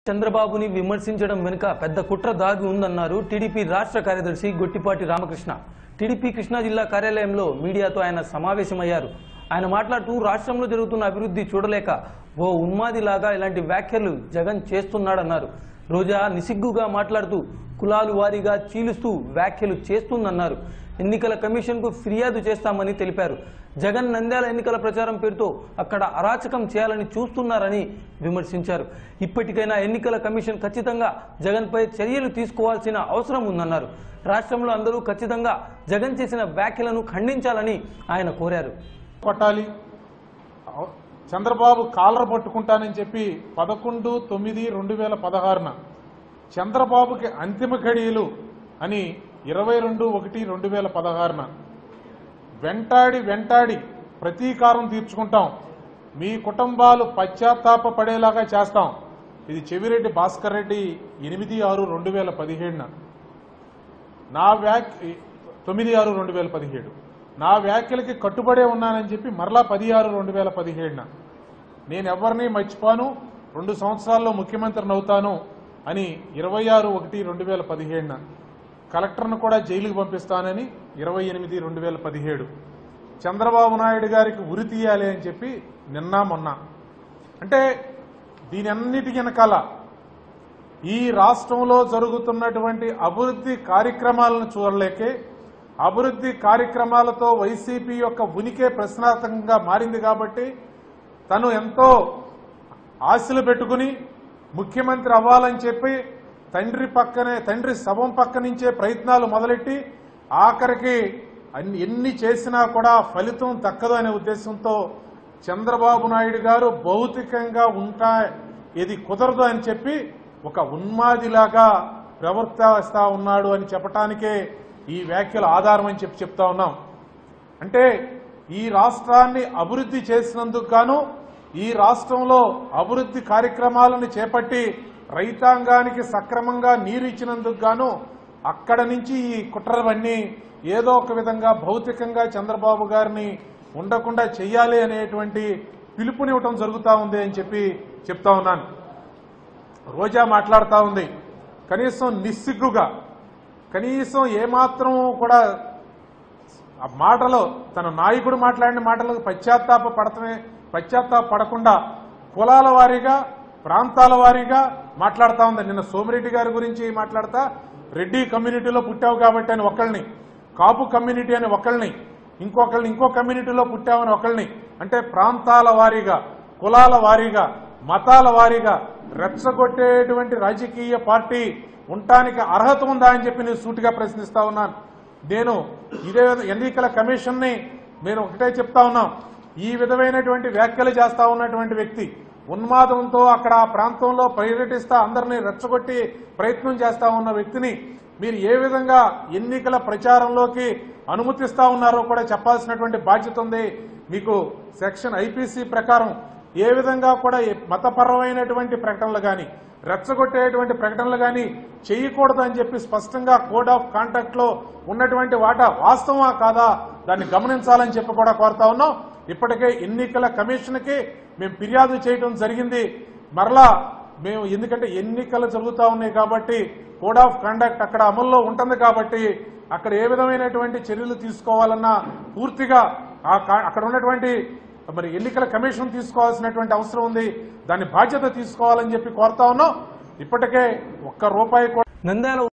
చంద్రబాబుని విమర్శించడం వెనుక పెద్ద కుట్ర దాగి ఉందన్నారు టీడీపీ రాష్ట్ర కార్యదర్శి గొట్టిపాటి రామకృష్ణ టీడీపీ కృష్ణా జిల్లా కార్యాలయంలో మీడియాతో ఆయన సమావేశమయ్యారు ఆయన మాట్లాడుతూ రాష్ట్రంలో జరుగుతున్న అభివృద్ధి చూడలేక ఓ ఉన్మాదిలాగా ఇలాంటి వ్యాఖ్యలు జగన్ చేస్తున్నాడన్నారు రోజా నిసిగ్గుగా మాట్లాడుతూ కులాలు వారీగా చీలుస్తూ వ్యాఖ్యలు చేస్తుందన్నారు ఎన్నికల కమిషన్కు ఫిర్యాదు చేస్తామని తెలిపారు జగన్ నంద్యాల ఎన్నికల ప్రచారం పేరుతో అక్కడ అరాచకం చేయాలని చూస్తున్నారని విమర్శించారు ఇప్పటికైనా ఎన్నికల కమిషన్ ఖచ్చితంగా జగన్పై చర్యలు తీసుకోవాల్సిన అవసరం ఉందన్నారు రాష్ట్రంలో అందరూ ఖచ్చితంగా జగన్ చేసిన వ్యాఖ్యలను ఖండించాలని ఆయన కోరారు కొట్టాలి అవ- చంద్రబాబు కాలర్ పట్టుకుంటానని చెప్పి పదకొండు తొమ్మిది రెండు వేల పదహారున చంద్రబాబుకి అంతిమ ఘడియలు అని ఇరవై రెండు ఒకటి రెండు వేల పదహారున వెంటాడి వెంటాడి ప్రతీకారం తీర్చుకుంటాం మీ కుటుంబాలు పశ్చాత్తాప పడేలాగా చేస్తాం ఇది చెవిరెడ్డి భాస్కర్ రెడ్డి ఎనిమిది ఆరు రెండు వేల పదిహేడున నా వ్యాక్ తొమ్మిది ఆరు రెండు వేల పదిహేడు నా వ్యాఖ్యలకి కట్టుబడే ఉన్నానని చెప్పి మరలా పది ఆరు రెండు వేల పదిహేడున నేను ఎవరిని మర్చిపోను రెండు సంవత్సరాల్లో ముఖ్యమంత్రిని అవుతాను అని ఇరవై ఆరు ఒకటి రెండు వేల పదిహేడున కలెక్టర్ను కూడా జైలుకు పంపిస్తానని ఇరవై ఎనిమిది రెండు వేల పదిహేడు చంద్రబాబు నాయుడు గారికి ఉరి తీయాలి అని చెప్పి నిన్న మొన్న అంటే దీని అన్నిటి వెనకాల ఈ రాష్ట్రంలో జరుగుతున్నటువంటి అభివృద్ధి కార్యక్రమాలను చూడలేకే అభివృద్ధి కార్యక్రమాలతో వైసీపీ యొక్క ఉనికే ప్రశ్నార్థకంగా మారింది కాబట్టి తను ఎంతో ఆశలు పెట్టుకుని ముఖ్యమంత్రి అవ్వాలని చెప్పి తండ్రి పక్కనే తండ్రి శవం పక్క నుంచే ప్రయత్నాలు మొదలెట్టి ఆఖరికి అన్ని ఎన్ని చేసినా కూడా ఫలితం దక్కదు అనే ఉద్దేశంతో చంద్రబాబు నాయుడు గారు భౌతికంగా ఉంటా ఇది కుదరదు అని చెప్పి ఒక ఉన్మాదిలాగా ప్రవర్తిస్తా ఉన్నాడు అని చెప్పటానికే ఈ వ్యాఖ్యలు ఆధారం అని చెప్పి చెప్తా ఉన్నాం అంటే ఈ రాష్ట్రాన్ని అభివృద్ధి చేసినందుకు గాను ఈ రాష్ట్రంలో అభివృద్ధి కార్యక్రమాలను చేపట్టి రైతాంగానికి సక్రమంగా నీరు ఇచ్చినందుకు గాను అక్కడ నుంచి ఈ కుట్రలన్నీ ఏదో ఒక విధంగా భౌతికంగా చంద్రబాబు గారిని ఉండకుండా చెయ్యాలి అనేటువంటి పిలుపునివ్వటం జరుగుతా ఉంది అని చెప్పి చెప్తా ఉన్నాను రోజా మాట్లాడుతూ ఉంది కనీసం నిస్సిగ్గుగా కనీసం ఏమాత్రం కూడా ఆ మాటలో తన నాయకుడు మాట్లాడిన మాటలకు పశ్చాత్తాప పడతమే పశ్చాత్తాప పడకుండా కులాల వారీగా ప్రాంతాల వారీగా మాట్లాడుతా ఉంది నిన్న సోమిరెడ్డి గారి గురించి మాట్లాడతా రెడ్డి కమ్యూనిటీలో పుట్టావు కాబట్టి అని ఒకళ్ళని కాపు కమ్యూనిటీ అని ఒకళ్ళని ఇంకొకళ్ళని ఇంకో కమ్యూనిటీలో పుట్టావని ఒకళ్ళని అంటే ప్రాంతాల వారీగా కులాల వారీగా మతాల వారీగా రెచ్చగొట్టేటువంటి రాజకీయ పార్టీ ఉండటానికి అర్హత ఉందా అని చెప్పి నేను సూటిగా ప్రశ్నిస్తా ఉన్నాను నేను ఇదే ఎన్నికల కమిషన్ ని నేను ఒకటే చెప్తా ఉన్నాం ఈ విధమైనటువంటి వ్యాఖ్యలు చేస్తా ఉన్నటువంటి వ్యక్తి ఉన్మాదంతో అక్కడ ఆ ప్రాంతంలో పర్యటిస్తా అందరినీ రెచ్చగొట్టి ప్రయత్నం చేస్తా ఉన్న వ్యక్తిని మీరు ఏ విధంగా ఎన్నికల ప్రచారంలోకి అనుమతిస్తా ఉన్నారో కూడా చెప్పాల్సినటువంటి బాధ్యత ఉంది మీకు సెక్షన్ ఐపీసీ ప్రకారం ఏ విధంగా కూడా ఏ మతపరమైనటువంటి ప్రకటనలు కానీ రెచ్చగొట్టేటువంటి ప్రకటనలు కానీ చేయకూడదు అని చెప్పి స్పష్టంగా కోడ్ ఆఫ్ కాంటాక్ట్ లో ఉన్నటువంటి వాటా వాస్తవమా కాదా దాన్ని గమనించాలని చెప్పి కూడా కోరుతా ఉన్నాం ఇప్పటికే ఎన్నికల కమిషన్ కి మేము ఫిర్యాదు చేయడం జరిగింది మరలా మేము ఎందుకంటే ఎన్నికలు జరుగుతూ ఉన్నాయి కాబట్టి కోడ్ ఆఫ్ కండక్ట్ అక్కడ అమల్లో ఉంటుంది కాబట్టి అక్కడ ఏ విధమైనటువంటి చర్యలు తీసుకోవాలన్నా పూర్తిగా ఆ కా- అక్కడ ఉన్నటువంటి మరి ఎన్నికల కమిషన్ తీసుకోవాల్సినటువంటి అవసరం ఉంది దాని బాధ్యత తీసుకోవాలని చెప్పి కోరుతా ఉన్నాం ఇప్పటికే ఒక్క రూపాయి కూడా నంద్యాల